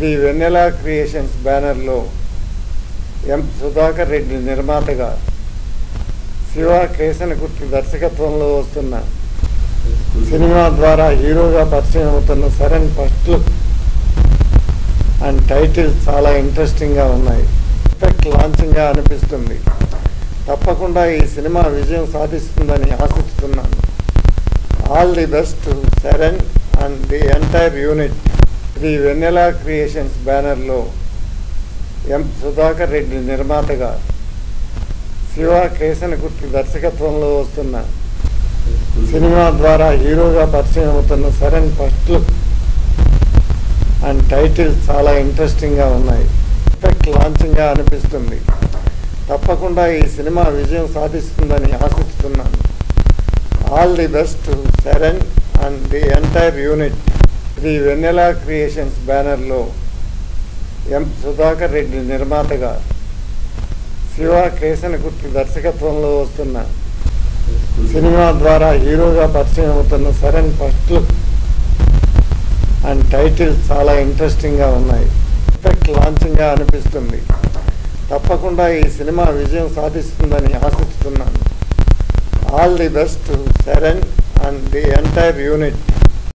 Shri Vennela creations బ్యానర్లో M Sudhakar Reddy నిర్మాతగా శివ కేశనకుర్తి దర్శకత్వంలో వస్తున్న సినిమా ద్వారా హీరోగా పరిచయం అవుతున్న Saran first look and title చాలా ఇంట్రెస్టింగ్గా ఉన్నాయి ఎఫెక్ట్ లాంచింగ్గా అనిపిస్తుంది తప్పకుండా ఈ సినిమా విజయం సాధిస్తుందని ఆశిస్తున్నాను all the best Sharan and the entire unit Shri Vennela creations బ్యానర్లో ఎం సుధాకర్ రెడ్డి నిర్మాతగా శివ కేశనకుర్తి దర్శకత్వంలో వస్తున్న సినిమా ద్వారా హీరోగా పరిచయం అవుతున్న Saran first look and title చాలా ఇంట్రెస్టింగ్గా ఉన్నాయి ఎఫెక్ట్ లాంచింగ్గా అనిపిస్తుంది తప్పకుండా ఈ సినిమా విజయం సాధిస్తుందని ఆశిస్తున్నాను all the best Sharan and the entire unit Shri Vennela creations బ్యానర్లో ఎం సుధాకర్ రెడ్డి నిర్మాతగా శివ కేశనకుర్తి దర్శకత్వంలో వస్తున్న సినిమా ద్వారా హీరోగా పరిచయం అవుతున్న Saran first look and title చాలా ఇంట్రెస్టింగ్గా ఉన్నాయి ఎఫెక్ట్ లాంచింగ్గా అనిపిస్తుంది తప్పకుండా ఈ సినిమా విజయం సాధిస్తుందని ఆశిస్తున్నాను all the best Sharan and the entire unit